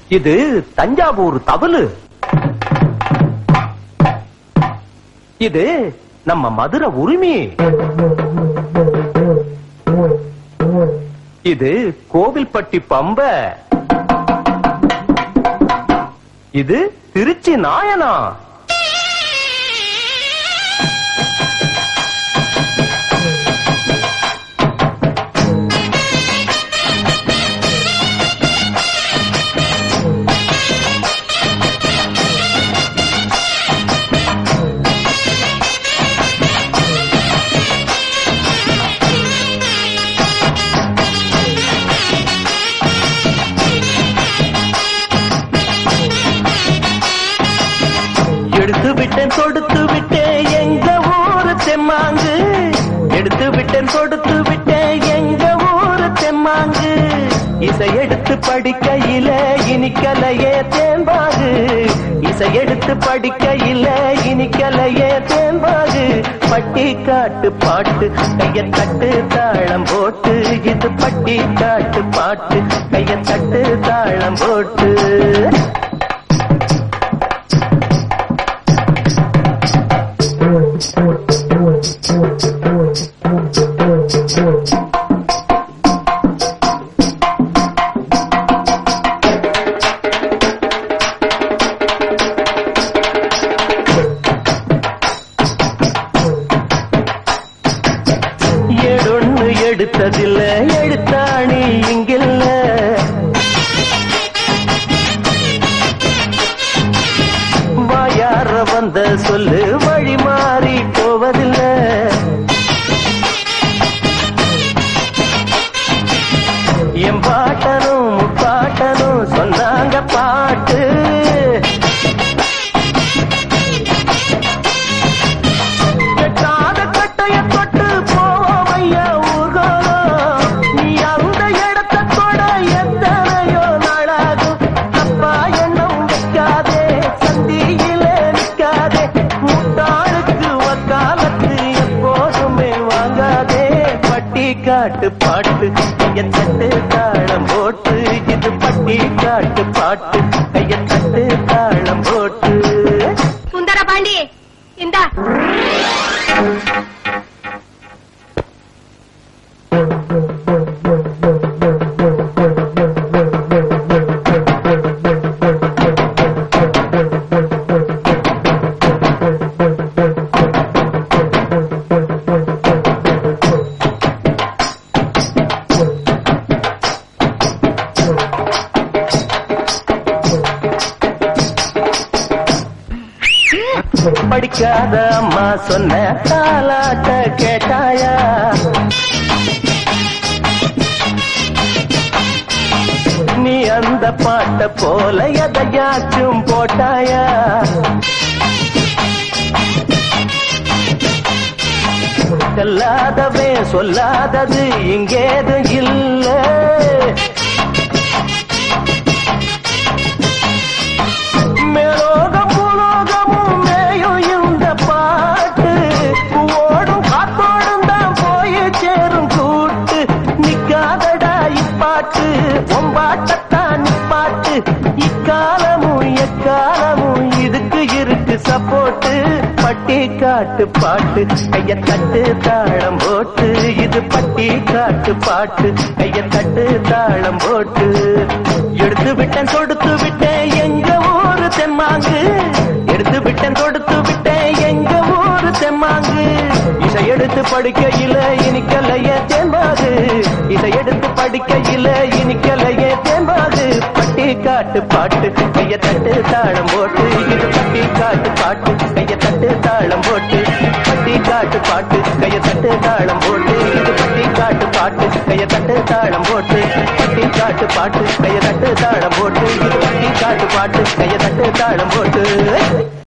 இது தஞ்சாவூர் தவளு இது நம்ம மதுரை உரிமை இது கோவில்பட்டி பம்ப இது திருச்சி நாயனா எடுத்து விட்டேன் கொடுத்து விட்டேன் எங்க ஊரு தெம்மாங்கு எடுத்து விட்டேன் கொடுத்து விட்டேன் எங்க ஊரு தெம்மாங்கு இசை எடுத்து படிக்கையில இனிக்கலையே தேம்பாகு இசை எடுத்து படிக்கையில இனிக்கலையே தேம்பாகு பட்டி காட்டு பாட்டு கைய தட்டு தாளம் போட்டு இது பட்டி காட்டு பாட்டு கைய தட்டு தாளம் போட்டு ஏடொன்னு எடுத்ததில்ல எடுத்தாணி இங்கில்ல வாயார வந்த சொல்லு வழி மாறி போவதில்லை என் பாட்டனும் முப்பாட்டனும் சொன்னாங்க பாட்டு கெட்டாத கட்டைய தொட்டு போவோம் ஐயா ஊர்கோலம் நீ அந்த இடத்தை தொட எத்தனையோ நாளாகும் அப்பா எண்ணம் வைக்காதே சந்தியிலே நிற்காதே முட்டாளுக்கு வக்காலத்து எப்போதுமே வாங்காதே பட்டி காட்டு பாட்டு கைய தட்டு தாளம் போட்டு இது பட்டி காட்டு பாட்டு கைய தட்டு தாளம் போட்டு சுந்தர பாண்டி இந்தா படிக்காத அம்மா சொன்ன தாலாட்ட கேட்டாயா நீ அந்த பாட்ட போல எதையாச்சும் போட்டாயா செல்லாதவே சொல்லாதது இங்கேது இல்லை மேலோகம் பூலோகமும் மேயும் இந்த பாட்டு ஓடும் காத்தோடும் தான் போய் சேரும் கூட்டு நிக்காதடா இப்பாட்டு ஒம்பாட்டத்தான் நிப்பாட்டு இக்காலமும் எக்காலமும் இதுக்கு இருக்கு சப்போட்டு பட்டி காட்டு பாட்டு கைய தட்டு தாளம் போட்டு இது பட்டி காட்டு பாட்டு கைய தட்டு தாளம் போட்டு எடுத்து விட்டேன் கொடுத்து விட்டேன் எங்க ஊரு தெம்மாங்கு எடுத்து விட்டேன் கொடுத்து விட்டேன் எங்க ஊரு தெம்மாங்கு இசை எடுத்து படிக்கையில இனிக்கலையே தேம்பாது இசை எடுத்து படிக்கையில இனிக்கலையே தேம்பாது பட்டி காட்டு பாட்டு கைய தட்டு தாளம் போட்டு இது பட்டி காட்டு பாட்டு கைய தட்டு தாளம் போட்டு பட்டி காட்டு பாட்டு கைய தட்டு தாளம் போட்டு இது பட்டி காட்டு பாட்டு கைய தட்டு தாளம் போட்டு பட்டி காட்டு பாட்டு கைய தட்டு தாளம் போட்டு இது பட்டி காட்டு பாட்டு கைய தட்டு தாளம் போட்டு